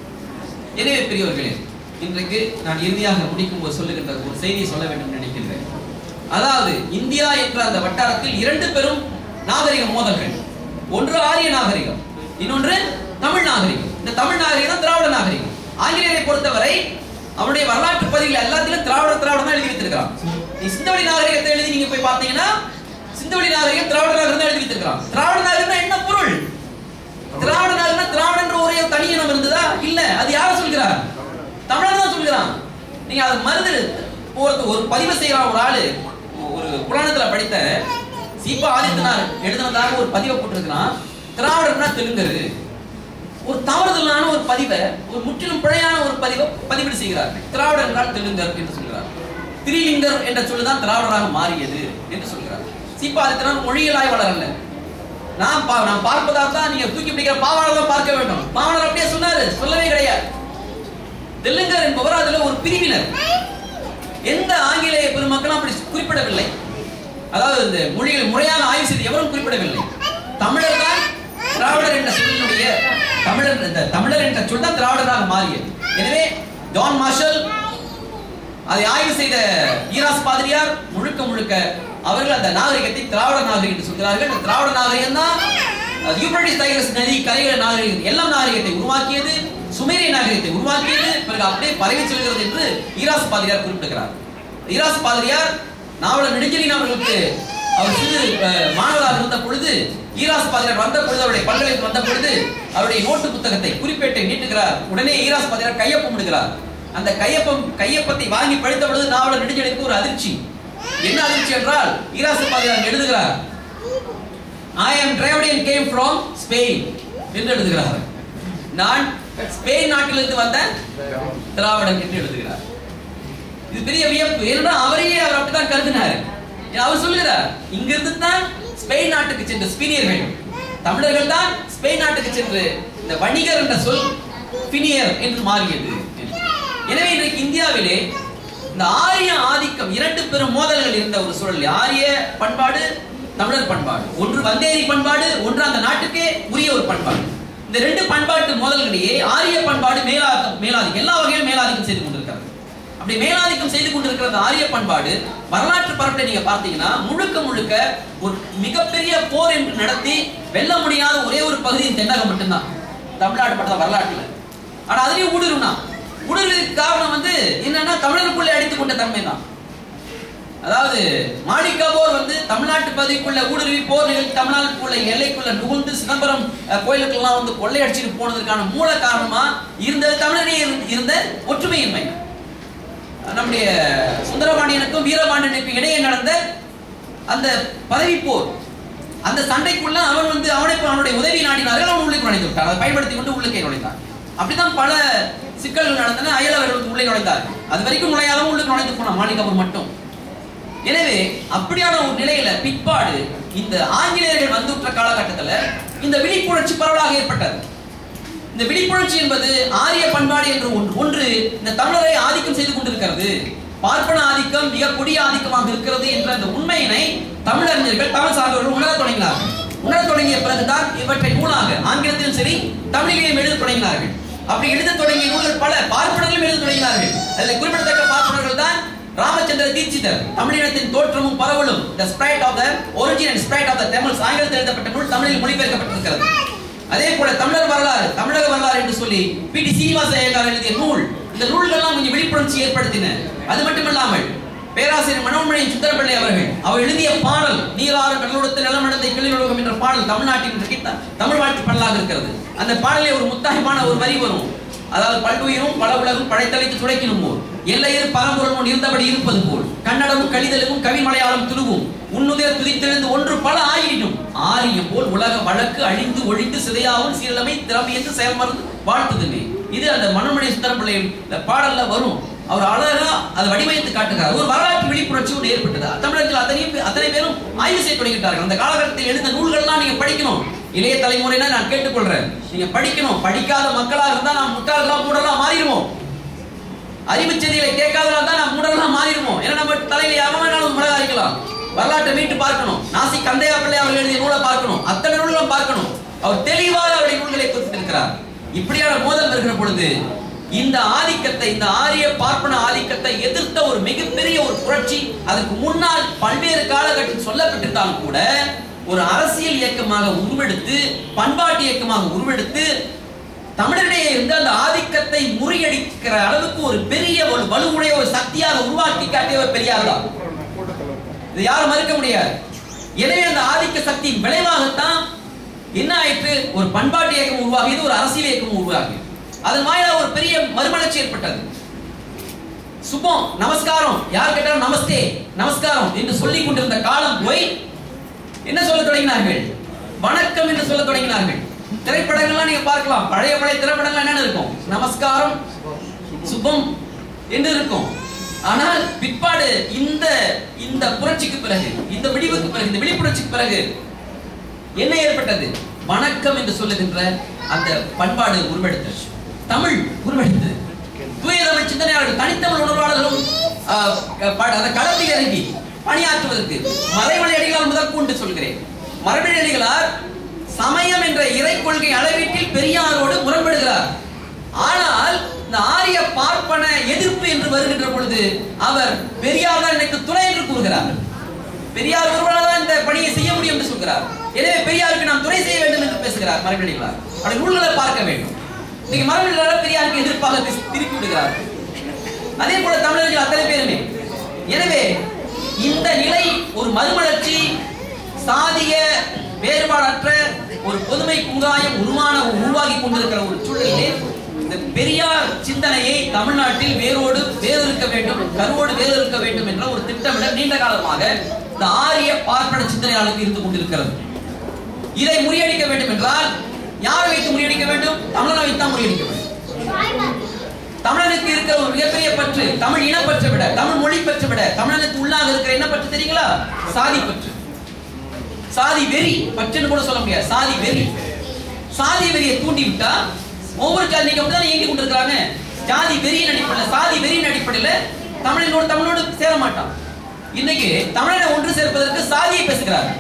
எனவே பெரியவர்களே இன்றைக்கு நான் இறுதியாக முடிக்கும் போது சொல்லுகின்ற ஒரு செய்தியை சொல்ல வேண்டும் என்று நினைக்கின்றேன் அதாவது இந்தியா என்ற அந்த வட்டாரத்தில் இரண்டு பெரும் நாகரிக மோதல்கள் ஒன்று ஆரிய நாகரிகம் இன்னொன்று தமிழ் நாகரிகம் இந்த தமிழ் நாகரிகம் தான் திராவிட நாகரிகம் ஆங்கிலேயரை பொறுத்தவரை அவருடைய வரலாற்று பதிவுகள் எல்லாத்திலும் திராவிட திராவிடம் தான் எழுதி வைத்திருக்கிறான் நீ சிந்தவெளி நாகரிகத்தை எழுதி நீங்க போய் பார்த்தீங்கன்னா சிந்தவெளி நாகரிகம் திராவிட நாகரிகம் தான் எழுதி வைத்திருக்கிறான் திராவிட நாகரிகம் என்ன பொருள் திராவிட நாகரிகம் திராவிட என்ற ஒரே தனி இனம் இருந்ததா இல்ல அது யார் சொல்கிறார் தமிழன் தான் சொல்கிறான் நீங்க அதை மறுது ஒரு ஒரு பதிவு செய்யறான் ஒரு ஆளு ஒரு புராணத்துல படித்த சீபா ஆதித்தனார் எழுதினதாக ஒரு பதிவை போட்டிருக்கிறான் திராவிடர்னா தெலுங்கரு ஒரு தவறுதலான ஒரு பதிவை ஒரு முற்றிலும் பிழையான ஒரு பதிவை பதிவீடு செய்கிறார் திராவிடர் என்றால் தெலுங்கர் என்று சொல்கிறார் திரிலிங்கர் என்ற சொல்லுதான் திராவிடராக மாறியது என்று சொல்கிறார் சீபா ஆதித்தனார் மொழியியல் ஆய்வாளர் அல்ல நான் பா- நான் பார்ப்பதாக தான் நீங்க தூக்கி பிடிக்கிற பாவாளர் தான் பார்க்க வேண்டும் பாவாளர் அப்படியே சொன்னாரு சொல்லவே கிடையாது தெலுங்கர் என்பவர் அதுல ஒரு பிரிவினர் எந்த ஆங்கிலேய பெருமக்களும் அப்படி குறிப்பிடவில்லை அதாவது இந்த மொழிகளை முறையாக ஆய்வு செய்து எவரும் குறிப்பிடவில்லை தமிழர் தான் திராவிடர் என்ற சொல்லினுடைய தமிழர் இந்த தமிழர் என்ற சொல் தான் திராவிடராக மாறியது எனவே ஜான் மார்ஷல் அதை ஆய்வு செய்த ஈராஸ் பாதிரியார் முழுக்க முழுக்க அவர்கள் அந்த நாகரிகத்தை திராவிட நாகரிகம் என்று சொல்கிறார்கள் இந்த திராவிட நாகரிகம் தான் அது யூப்ரட்டிஸ் டைகரஸ் நதி கரைகளை நாகரிகம் எல்லாம் நாகரிகத்தை உருவாக்கியது சுமேரிய நாகரிகத்தை உருவாக்கியது பிறகு அப்படியே பரவி செல்கிறது என்று ஈராஸ் பாதிரியார் குறிப்பிடுகிறார் ஈராஸ் பாதிரியார் நாவலர் நெடுஞ்செழியன் அவர்களுக்கு அவர் சிறு அஹ், மாணவராக இருந்த பொழுது ஈராஸ் பாதிரியார் வந்த பொழுது அவருடைய பல்கலைக்கு வந்த பொழுது அவருடைய நோட்டு புத்தகத்தை குறிப்பேட்டை நீட்டுகிறார் உடனே ஈராஸ் பாதிரியார் கையொப்பம் இடுகிறார் அந்த கையொப்பம் கையொப்பத்தை வாங்கி படித்த பொழுது நாவலர் நெடுஞ்செழியனுக்கு ஒரு அதிர்ச்சி என்ன அதிர்ச்சி என்றால் ஈராஸ் பாதிரியார் எழுதுகிறார் I am Dravidian came from Spain என்று எழுதுகிறார் நான் ஸ்பெயின் நாட்டிலிருந்து வந்த திராவிடன் என்று எழுதுகிறார் இது பெரிய வியப்பு ஏன்னா அவரையே அவர் அப்படித்தான் கருதினார் அவர் சொல்லுகிறார் இங்கிருந்து தான் ஸ்பெயின் நாட்டுக்கு சென்ற ஸ்பினியர்கள் தமிழர்கள் தான் ஸ்பெயின் நாட்டுக்கு சென்று இந்த வணிகர் என்ற சொல் பினியர் என்று மாறியது எனவே இன்றைக்கு இந்தியாவிலே இந்த ஆரிய ஆதிக்கம் இரண்டு பெரும் மோதல்கள் இருந்த ஒரு சூழல் ஆரிய பண்பாடு தமிழர் பண்பாடு ஒன்று வந்தேரி பண்பாடு ஒன்று அந்த நாட்டுக்கே உரிய ஒரு பண்பாடு இந்த ரெண்டு பண்பாட்டு மோதல்களிடையே ஆரிய பண்பாடு மேலாதிக்கம் மேலாதிக்கம் எல்லா வகையிலும் மேலாதிக்கம் செய்து கொண்டிருக்கிறது அப்படி மேலாதிக்கம் செய்து கொண்டிருக்கிற அந்த ஆரிய பண்பாடு வரலாற்று பரப்பை நீங்க பார்த்தீங்கன்னா முழுக்க முழுக்க ஒரு மிகப்பெரிய போர் என்று நடத்தி வெல்ல முடியாத ஒரே ஒரு பகுதியின் தென்னகம் மட்டும்தான் தமிழ்நாடு பட்ட வரலாற்றுல ஆனா அதுலயும் ஊடுருவா ஊடுருவதற்கு காரணம் வந்து என்னன்னா தமிழருக்குள்ளே அடித்துக் கொண்ட தன்மை தான் அதாவது மாணிக்கா போர் வந்து தமிழ்நாட்டு பகுதிக்குள்ள ஊடுருவி போர் நிகழ்ச்சி தமிழ்நாட்டுக்குள்ள எல்லைக்குள்ள நுகுந்து சிதம்பரம் அஹ், கோயிலுக்கெல்லாம் வந்து கொள்ளையடிச்சிட்டு போனதுக்கான மூல காரணமா இருந்தது தமிழரே இருந்த- இருந்த ஒற்றுமையின்மை நம்முடைய சுந்தரபாண்டியனுக்கும் வீரபாண்டியனுக்கும் இடையே நடந்த அந்த பதவி போர் அந்த சண்டைக்குள்ள அவன் வந்து அவனை அவனுடைய உதவி நாடினார்கள் அவன் உள்ளே நுழைந்து விட்டான் அதை பயன்படுத்தி கொண்டு உள்ளே நுழைந்தான் அப்படிதான் பல சிக்கல்கள் நடந்தன அயலவர்களுக்கு உள்ளே நுழைந்தார்கள் அது வரைக்கும் நுழையாதவன் உள்ளே நுழைந்து போனான் மாணிக்கவர் மட்டும் எனவே அப்படியான ஒரு நிலையில பிற்பாடு இந்த ஆங்கிலேயர்கள் வந்துற்ற காலகட்டத்துல இந்த விழிப்புணர்ச்சி பரவலாக ஏற்பட்டது இந்த விழிப்புணர்ச்சி என்பது ஆரிய பண்பாடு என்று ஒன்று ஒன்று இந்த தமிழரை ஆதிக்கம் செய்து கொண்டிருக்கிறது பார்ப்பன ஆதிக்கம் மிக கொடிய ஆதிக்கமாக இருக்கிறது என்ற அந்த உண்மையினை தமிழறிஞர்கள் தமிழ் சார்ந்தவர்கள் உணரத் தொடங்கினார்கள் உணரத் தொடங்கிய பிறகுதான் இவற்றை நூலாக ஆங்கிலத்திலும் சரி தமிழிலேயும் எழுத தொடங்கினார்கள் அப்படி எழுத தொடங்கிய நூல்கள் பல பார்ப்பனர்களும் எழுத தொடங்கினார்கள் அதில் குறிப்பிடத்தக்க பார்ப்பனர்கள் தான் ராமச்சந்திர தீட்சிதர் தமிழினத்தின் தோற்றமும் பரவலும் the spread of the origin and spread of the Tamils ஆங்கிலத்தில் எழுதப்பட்ட நூல் தமிழில் மொழிபெயர்க்கப்பட்டிருக்கிறது அதே போல தமிழர் வரலாறு தமிழக வரலாறு என்று சொல்லி பி டி சீனிவாச ஐயங்கார் எழுதிய நூல் இந்த நூல்கள்லாம் கொஞ்சம் விழிப்புணர்ச்சி ஏற்படுத்தின அது மட்டுமல்லாமல் பேராசிரியர் மனோன்மணி சுந்தரபிள்ளை அவர்கள் அவர் எழுதிய பாடல் நீராறு கடலோடத்து நிலமடத்தை கிளிநொழுகம் என்ற பாடல் தமிழ்நாட்டின் இன்றைக்கு த- தமிழ் வாழ்த்து பாடலாக இருக்கிறது அந்த பாடலே ஒரு முத்தாய்ப்பான ஒரு வரி வரும் அதாவது பல்லுயிரும் பல உலகும் படைத்தலைக்கு துடைக்கணும் போல் எல்லையர் பரம்பொருள் இருந்தபடி இருப்பது போல் கன்னடமும் கழிதலுக்கும் கவி மலையாளம் துருவும் உன்னுதர் துதித்தெழுந்து ஒன்று பல ஆயினும் ஆரியம் போல் உலக வழக்கு அழிந்து ஒழிந்து சிதையாவும் சீரழமை திறமை என்று செயல்மறந்து வாழ்த்துதுமே இது அந்த மனோமணி சுந்தரப்பிள்ளை இந்த பாடல்ல வரும் அவர் அழகா அதை வடிவமைத்து காட்டுகிறார் ஒரு வரலாற்று விழிப்புணர்ச்சி ஒன்று ஏற்பட்டது தமிழர்கள் அத்தனை பே- அத்தனை பேரும் ஆய்வு செய்ய தொடங்கிட்டார்கள் அந்த காலகட்டத்தில் எழுந்த நூல்கள்லாம் நீங்க படிக்கணும் இளைய தலைமுறையினா நான் கேட்டுக்கொள்றேன் நீங்க படிக்கணும் படிக்காத மக்களா இருந்தா நாம் முட்டாள்களா மூடலாம் மாறிடுவோம் அறிவு செய்திகளை கேட்காதவங்க தான் நாம் மூடலா மாறிடுவோம் ஏன்னா நம்ம தலையில எவன் வேணாலும் மிளகா அரைக்கலாம் வரலாற்றை மீட்டு பார்க்கணும் நாசி கந்தையா பிள்ளை அவர்கள் எழுதிய நூலை பார்க்கணும் அத்தனை நூல்களும் பார்க்கணும் அவர் தெளிவாக அவருடைய நூல்களை குறிப்பிட்டிருக்கிறார் இப்படியான மோதல் வருகிற பொழுது இந்த ஆதிக்கத்தை இந்த ஆரிய பார்ப்பன ஆதிக்கத்தை எதிர்த்த ஒரு மிகப்பெரிய ஒரு புரட்சி அதற்கு முன்னால் பல்வேறு காலகட்டத்தில் சொல்லப்பட்டிருந்தாலும் கூட ஒரு அரசியல் இயக்கமாக உருவெடுத்து பண்பாட்டு இயக்கமாக உருவெடுத்து தமிழரிடையே இருந்து அந்த ஆதிக்கத்தை முறியடிக்கிற அளவுக்கு ஒரு பெரிய ஒரு வலுவுடைய ஒரு சக்தியாக உருவாக்கி காட்டியவர் பெரியார் தான் இது யாரும் மறுக்க முடியாது எனவே அந்த ஆதிக்க சக்தியின் விளைவாகத்தான் என்ன ஆயிற்று ஒரு பண்பாட்டு இயக்கம் உருவாகியது ஒரு அரசியல் இயக்கம் உருவாகியது அதன் வாயிலாக ஒரு பெரிய மறுமலர்ச்சி ஏற்பட்டது சுபம் நமஸ்காரம் யார் கேட்டாலும் நமஸ்தே நமஸ்காரம் என்று சொல்லிக் கொண்டிருந்த காலம் போய் என்ன சொல்ல தொடங்கினார்கள் வணக்கம் என்று சொல்ல தொடங்கினார்கள் திரைப்படங்கள்லாம் நீங்க பார்க்கலாம் பழைய பழைய திரைப்படங்கள் என்னென்ன இருக்கும் நமஸ்காரம் சுபம் என்று இருக்கும் ஆனால் பிற்பாடு இந்த இந்த புரட்சிக்கு பிறகு இந்த விடிவுக்கு பிறகு இந்த விழிப்புணர்ச்சிக்கு பிறகு என்ன ஏற்பட்டது வணக்கம் என்று சொல்லுகின்ற அந்த பண்பாடு உருவெடுத்தது தமிழ் உருவெடுத்தது தூய தமிழ் சிந்தனையாளர்கள் தனித்தமிழ் உணர்வாளர்களும் ஆஹ், க- ப- அந்த களத்தில் இறங்கி பணியாற்றுவதற்கு மறைமொழி அடிகளார் முதற்கொண்டு சொல்கிறேன் மரபணி அடிகளார் சமயம் என்ற இறை கொள்கை அளவீட்டில் பெரியாரோடு முரண்படுகிறார் ஆனால் இந்த ஆரிய பார்ப்பன எதிர்ப்பு என்று வருகின்ற பொழுது அவர் பெரியார் தான் எனக்கு துணை என்று கூறுகிறார் பெரியார் ஒருவரால் தான் இந்த பணியை செய்ய முடியும் என்று சொல்கிறார் எனவே பெரியாருக்கு நாம் துணை செய்ய வேண்டும் என்று பேசுகிறார் மரபடிகளார் அப்படி நூல்களை பார்க்க வேண்டும் இன்னைக்கு மரபடிகளார் பெரியாருக்கு எதிர்ப்பாக திஸ்- திருப்பி விடுகிறார்கள் அதே போல தமிழர்கள் அத்தனை பேருமே எனவே இந்த நிலை ஒரு மறுமலர்ச்சி சாதிய வேறுபாடற்ற ஒரு பொதுமை குங்காயம் உருவான உருவாகி கொண்டிருக்கிற ஒரு சூழலிலே இந்த பெரியார் சிந்தனையை தமிழ்நாட்டில் வேரோடு வேறொருக்க வேண்டும் கருவோடு வேறொருக்க வேண்டும் என்ற ஒரு திட்டமிடல் நீண்ட காலமாக இந்த ஆரிய பார்ப்பன சிந்தனையாளருக்கு இருந்து கொண்டிருக்கிறது இதை முறியடிக்க வேண்டும் என்றால் யாரை வைத்து முறியடிக்க வேண்டும் தமிழனை வைத்தான் முறியடிக்க வேண்டும் தமிழனுக்கு இருக்கிற ஒரு மிகப்பெரிய பற்று தமிழ் இனப்பற்றை விட தமிழ் மொழி பற்றை விட தமிழனுக்கு உள்ளாக இருக்கிற என்ன பற்று தெரியுங்களா சாதி பற்று சாதி வெறி பற்றுன்னு கூட சொல்ல முடியாது சாதி வெறி சாதி வெறியை தூண்டி விட்டா ஒவ்வொரு ஜாதி நீங்க அப்படிதான் இயங்கி கொண்டிருக்கிறாங்க ஜாதி வெறியின் அடிப்படையில் சாதி வெறியின் அடிப்படையில் தமிழனோடு தமிழோடு சேர மாட்டான் இன்னைக்கு தமிழனை ஒன்று சேர்ப்பதற்கு சாதியை பேசுகிறார்கள்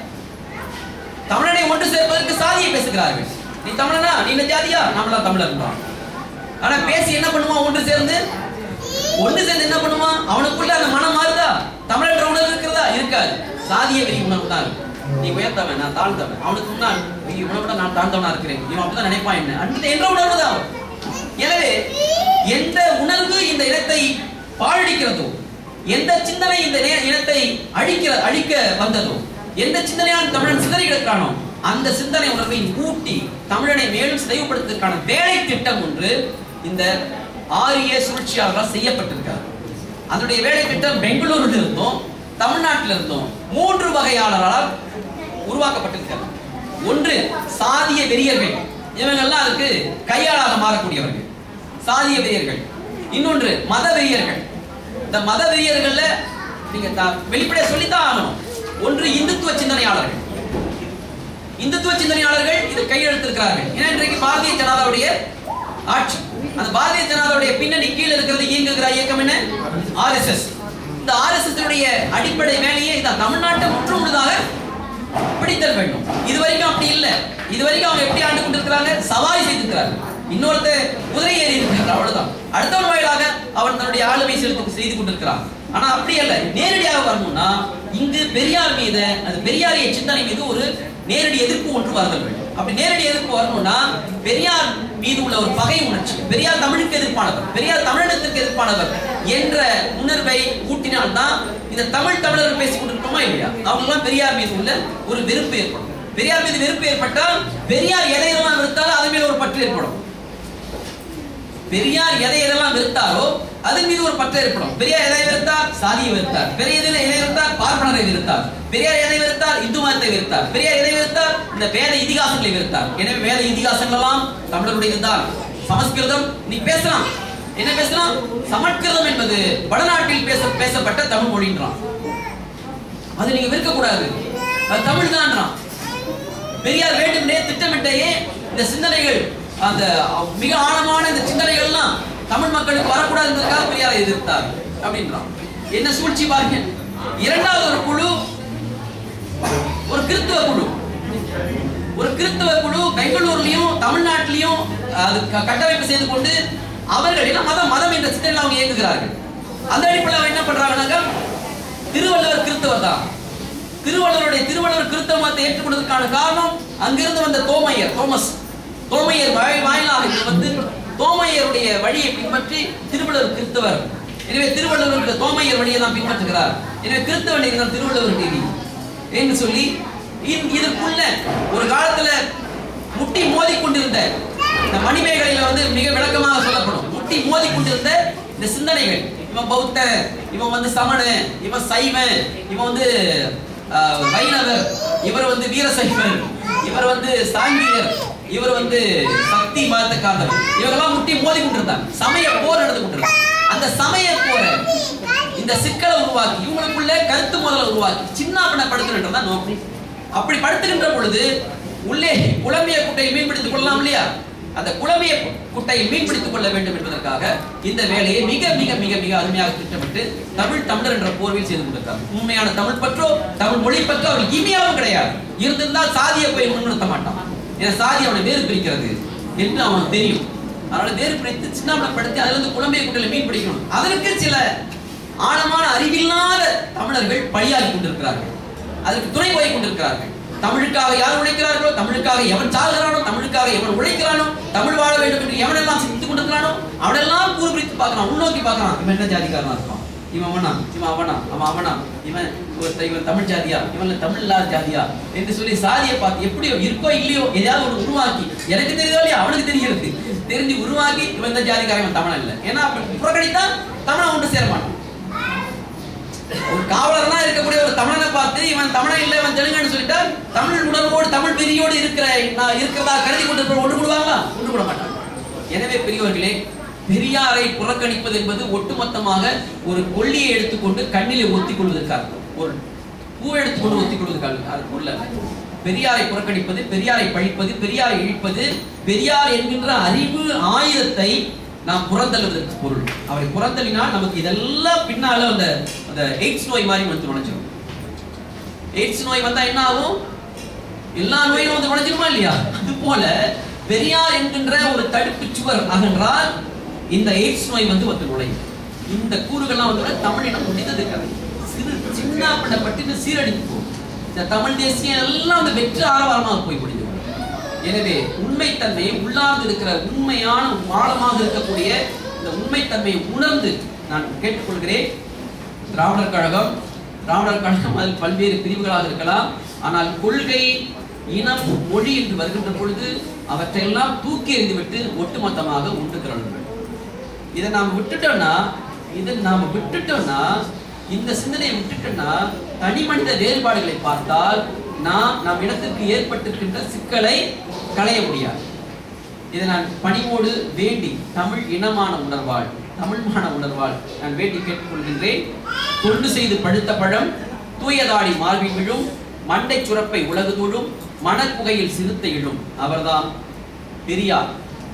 தமிழனை ஒன்று சேர்ப்பதற்கு சாதியை பேசுகிறார்கள் நீ தமிழனா நீ இந்த ஜாதியா நம்மளாம் தமிழர் ஆனா பேசி என்ன பண்ணுவான் ஒன்று சேர்ந்து ஒன்று சேர்ந்து என்ன பண்ணுவான் அவனுக்குள்ள அந்த மனம் மாறுதா தமிழன்ற உணர்வு இருக்கிறதா இருக்காது சாதிய வெறி உணர்வு தான் இருக்கு. நீ உயர்த்தவன் நான் தாழ்ந்தவன் அவனுக்கு முன்னால் நீ உணர்வு நான் தாழ்ந்தவனா இருக்கிறேன் இவன் அப்படிதான் நினைப்பான் என்ன அந்த என்ற உணர்வு தான் அவன். எனவே எந்த உணர்வு இந்த இனத்தை பாழடிக்கிறதோ எந்த சிந்தனை இந்த நே- இனத்தை அழிக்கிற அழிக்க வந்ததோ எந்த சிந்தனையால் தமிழன் சிதறி கிடக்கிறானோ அந்த சிந்தனை உணர்வை ஊட்டி தமிழனை மேலும் சிதைவுபடுத்துவதற்கான வேலை திட்டம் ஒன்று இந்த ஆரிய சூழ்ச்சியாளர்களால் செய்யப்பட்டிருக்கிறது அதனுடைய வேலை திட்டம் பெங்களூரில் இருந்தும் தமிழ்நாட்டில் இருந்தும் மூன்று வகையாளரால் உருவாக்கப்பட்டிருக்கிறது ஒன்று சாதிய வெறியர்கள் இவங்கெல்லாம் அதுக்கு கையாளாக மாறக்கூடியவர்கள் சாதிய வெறியர்கள் இன்னொன்று மத வெறியர்கள் இந்த மத வெறியர்கள்ல நீங்க த- வெளிப்படையா சொல்லித்தான் ஆகணும் ஒன்று இந்துத்துவ சிந்தனையாளர்கள் இந்துத்துவ சிந்தனையாளர்கள் இதை கையெழுத்திருக்கிறார்கள் ஏன்னா இன்றைக்கு பாரதிய ஜனதாவுடைய ஆட்சி அந்த பாரதிய ஜனதாவுடைய பின்னணி கீழே இருக்கிறது இயங்குகிற இயக்கம் என்ன ஆர்எஸ்எஸ் இந்த ஆர்எஸ்எஸ் உடைய அடிப்படை வேலையே இதான் தமிழ்நாட்டை முற்று முழுதாக பிடித்தல் வேண்டும் இது வரைக்கும் அப்படி இல்ல இது வரைக்கும் அவங்க எப்படி ஆண்டு கொண்டிருக்கிறாங்க சவாரி செய்திருக்கிறார்கள் இன்னொருத்த குதிரை ஏறி இருக்கிறார் அவ்வளவுதான் அடுத்தவன் வாயிலாக அவன் தன்னுடைய ஆளுமை செலுத்தி செய்து கொண்டிருக்கிறான் ஆனா அப்படி அல்ல நேரடியாக வரணும்னா இங்கு பெரியார் மீது அது பெரியாரிய சிந்தனை மீது ஒரு நேரடி எதிர்ப்பு ஒன்று வருதல் வேண்டும் அப்படி நேரடி எதிர்ப்பு வரணும்னா பெரியார் மீது உள்ள ஒரு பகை உணர்ச்சி பெரியார் தமிழுக்கு எதிர்ப்பானவர் பெரியார் தமிழினத்திற்கு எதிர்ப்பானவர் என்ற உணர்வை ஊட்டினால்தான் இந்த தமிழ் தமிழர் பேசிக் கொண்டிருக்கோமா இல்லையா அவங்கெல்லாம் பெரியார் மீது உள்ள ஒரு வெறுப்பு ஏற்படும் பெரியார் மீது வெறுப்பு ஏற்பட்டால் பெரியார் எதை எதெல்லாம் வெறுத்தாலும் அது மீது ஒரு பற்று ஏற்படும் பெரியார் எதை எதெல்லாம் வெறுத்தாரோ அதன் மீது ஒரு பற்று ஏற்படும் பெரியார் எதை வெறுத்தார் சாதியை வெறுத்தார் பெரியார் எதை எதை வெறுத்தார் பார்ப்பனரை வெறுத்தார் பெரியார் எதை வெறுத்தார் இந்து மதத்தை வெறுத்தார் பெரியார் எதை வெறுத்தார் இந்த வேத இதிகாசங்களை வெறுத்தார் எனவே வேத இதிகாசங்கள் எல்லாம் தமிழருடையதுதான் சமஸ்கிருதம் நீ பேசலாம் என்ன பேசலாம் சமஸ்கிருதம் என்பது வடநாட்டில் பேச பேசப்பட்ட தமிழ் மொழின்றான் அது நீங்க வெறுக்க கூடாது அது தமிழ் தான்றான் பெரியார் வேண்டும்னே திட்டமிட்டே இந்த சிந்தனைகள் அந்த மிக ஆழமான இந்த சிந்தனைகள்லாம் தமிழ் மக்களுக்கு வரக்கூடாதுன்றதுக்காக பெரியாரை எதிர்த்தார் அப்படின்றான் என்ன சூழ்ச்சி பாருங்க இரண்டாவது ஒரு குழு ஒரு கிறித்துவ குழு ஒரு கிறித்துவ குழு பெங்களூர்லயும் தமிழ்நாட்டிலையும் அது க- கட்டமைப்பு செய்து கொண்டு அவர்கள் என்ன மதம் மதம் என்ற சிந்தனையில் அவங்க இயங்குகிறார்கள் அந்த அடிப்படையில் அவங்க என்ன பண்றாங்கன்னாக்கா திருவள்ளுவர் கிறிஸ்தவர் தான் திருவள்ளுவருடைய திருவள்ளுவர் கிறிஸ்தவ மதத்தை ஏற்றுக்கொண்டதற்கான காரணம் அங்கிருந்து வந்த தோமையர் தோமஸ் தோமையர் வாய் வாயிலாக இங்கு வந்து தோமையருடைய வழியை பின்பற்றி திருவள்ளுவர் கிறிஸ்தவர் எனவே திருவள்ளுவருக்கு தோமையர் வழியை தான் பின்பற்றுகிறார் எனவே கிறிஸ்தவ நீதி தான் திருவள்ளுவர் நீதி என்று சொல்லி இ- இதற்குள்ள ஒரு காலத்துல முட்டி மோதி கொண்டிருந்த இந்த மணிமேகலையில வந்து மிக விளக்கமாக சொல்லப்படும் முட்டி மோதி கொண்டிருந்த இந்த சிந்தனைகள் இவன் பௌத்தன் இவன் வந்து சமண இவன் சைவன் இவன் வந்து ஆஹ், வைணவர் இவர் வந்து வீரசைவர் இவர் வந்து சாங்கியர் இவர் வந்து சக்தி மதத்தை காந்தவர் இவங்கெல்லாம் முட்டி மோதி கொண்டிருந்தாங்க சமய போர் நடந்து கொண்டிருந்தாங்க அந்த சமய போரை இந்த சிக்கலை உருவாக்கி இவங்களுக்குள்ள கருத்து முதலை உருவாக்கி சின்ன படுத்துகின்றதான் நோக்கம் அப்படி படுத்துகின்ற பொழுது உள்ளே குழம்பிய குட்டையை மீன்பிடித்துக் கொள்ளலாம் இல்லையா அந்த குழம்பிய குட்டையை மீன்பிடித்துக் கொள்ள வேண்டும் என்பதற்காக இந்த வேலையை மிக மிக மிக மிக அருமையாக திட்டமிட்டு தமிழ் தமிழர் என்ற போர்வையில் செய்து கொண்டிருக்கார் உண்மையான தமிழ் பற்றோ தமிழ் மொழி பற்றோ அவர் இனியாவும் கிடையாது இருந்திருந்தால் சாதியை போய் முன்னிறுத்த மாட்டான் ஏன்னா சாதி அவனை வேறு பிரிக்கிறது என்று அவனுக்கு தெரியும் அதனால வேறு பிரித்து சின்னாமலப்படுத்தி அதுல இருந்து குழம்பிய குட்டையில மீன் பிடிக்கணும் அதற்கு சில ஆழமான அறிவில்லாத தமிழர்கள் பழியாகி கொண்டிருக்கிறார்கள் அதற்கு துணை போய் கொண்டிருக்கிறார்கள் தமிழுக்காக யார் உழைக்கிறார்களோ தமிழுக்காக எவன் சாகுகிறானோ தமிழுக்காக எவன் உழைக்கிறானோ தமிழ் வாழ வேண்டும் என்று எவனெல்லாம் சிந்தித்துக் கொண்டிருக்கிறானோ அவனெல்லாம் கூறு பிரித்து பார்க்கறான் உள்நோக்கி பார்க்கறான் இவன் என்ன ஜாதிக்காரனா இருப்பான் இவன் அவனா இவன் அவனா அவன் அவனா இவன் ஒருத்த இவன் தமிழ் ஜாதியா இவன் தமிழ் இல்லாத ஜாதியா என்று சொல்லி சாதியை பார்த்து எப்படியோ இருக்கோ இல்லையோ எதையாவது ஒன்று உருவாக்கி எனக்கு தெரியுதோ இல்லையா அவனுக்கு தெரிகிறது தெரிஞ்சு உருவாக்கி இவன் இந்த ஜாதிக்காரன் இவன் தமிழன் இல்லை ஏன்னா அப்படி புறக்கணித்தா தமிழன் ஒன்று சேர மாட்டான் ஒரு காவலர்னா இருக்கக்கூடிய ஒரு தமிழனை பார்த்து இவன் தமிழன் இல்லை இவன் தெலுங்குன்னு சொல்லிட்டா தமிழ் உணர்வோடு தமிழ் வெறியோடு இருக்கிற நான் இருக்கிறதா கருதி கொண்டு ஒன்று கூடுவாங்களா ஒன்று கூட மாட்டாங்க எனவே பெரியவர்களே பெரியாரை புறக்கணிப்பது என்பது ஒட்டுமொத்தமாக ஒரு கொள்ளியை எடுத்துக்கொண்டு கண்ணிலே ஒத்திக் கொள்வதற்காக ஒரு பூவை எடுத்துக்கொண்டு ஒத்திக் கொள்வதற்காக அது பொருள் அல்ல பெரியாரை புறக்கணிப்பது பெரியாரை பழிப்பது பெரியாரை இழிப்பது பெரியார் என்கின்ற அறிவு ஆயுதத்தை நாம் புறந்தள்ளுவதற்கு பொருள் அவரை புறந்தள்ளினால் நமக்கு இதெல்லாம் பின்னால அந்த அந்த எய்ட்ஸ் நோய் மாதிரி வந்து நுழைச்சிடும் எய்ட்ஸ் நோய் வந்தா என்ன ஆகும் எல்லா நோயும் வந்து நுழைஞ்சிருமா இல்லையா அது போல பெரியார் என்கின்ற ஒரு தடுப்பு சுவர் அகன்றால் இந்த எய்ட்ஸ் நோய் வந்து வந்து நுழையும் இந்த கூறுகள்லாம் வந்து தமிழினம் முடிந்தது கதை சிறு சின்ன பண்ணப்பட்டு சீரழித்து போகும் இந்த தமிழ் தேசியம் எல்லாம் அந்த வெற்று ஆரவாரமாக போய் முடிஞ்சு எனவே உண்மைத்தன்மையை உள்ளார்ந்து இருக்கிற உண்மையான ஆழமாக இருக்கக்கூடிய இந்த உண்மைத்தன்மையை உணர்ந்து நான் கேட்டுக்கொள்கிறேன் திராவிடர் கழகம் திராவிடர் கழகம் அதில் பல்வேறு பிரிவுகளாக இருக்கலாம் ஆனால் கொள்கை இனம் மொழி என்று வருகின்ற பொழுது அவற்றையெல்லாம் தூக்கி எறிந்துவிட்டு ஒட்டுமொத்தமாக உண்டு திரளுங்கள் இதை நாம் விட்டுட்டோம்னா இதை நாம் விட்டுட்டோம்னா இந்த சிந்தனையை விட்டுட்டோம்னா தனி மனித வேறுபாடுகளை பார்த்தால் நாம் நம் இடத்திற்கு ஏற்பட்டிருக்கின்ற சிக்கலை களைய முடியாது இதை நான் பணிவோடு வேண்டி தமிழ் இனமான உணர்வாள் தமிழ்மான உணர்வாள் நான் வேண்டி கேட்டுக்கொள்கின்றேன் தொண்டு செய்து பழுத்த பழம் தூயதாடி மார்பில் விழும் மண்டை சுரப்பை உலகு தொழும் மணற்குகையில் சிறுத்தை இழும் அவர்தான் பெரியார்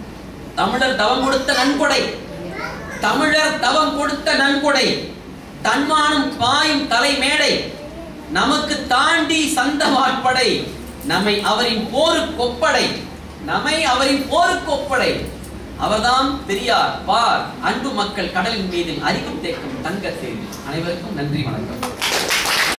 தமிழர் தவம் கொடுத்த நன்கொடை தமிழர் தவம் கொடுத்த நன்கொடை தன்மானம் பாயும் தலை மேடை நமக்கு தாண்டி சந்த வாட்படை நம்மை அவரின் போருக்கு ஒப்படை நம்மை அவரின் போருக்கு ஒப்படை அவர்தான் பெரியார் பார் அன்பு மக்கள் கடலின் மீது அறிவும் தேக்கம் தங்க தேவி அனைவருக்கும் நன்றி வணக்கம்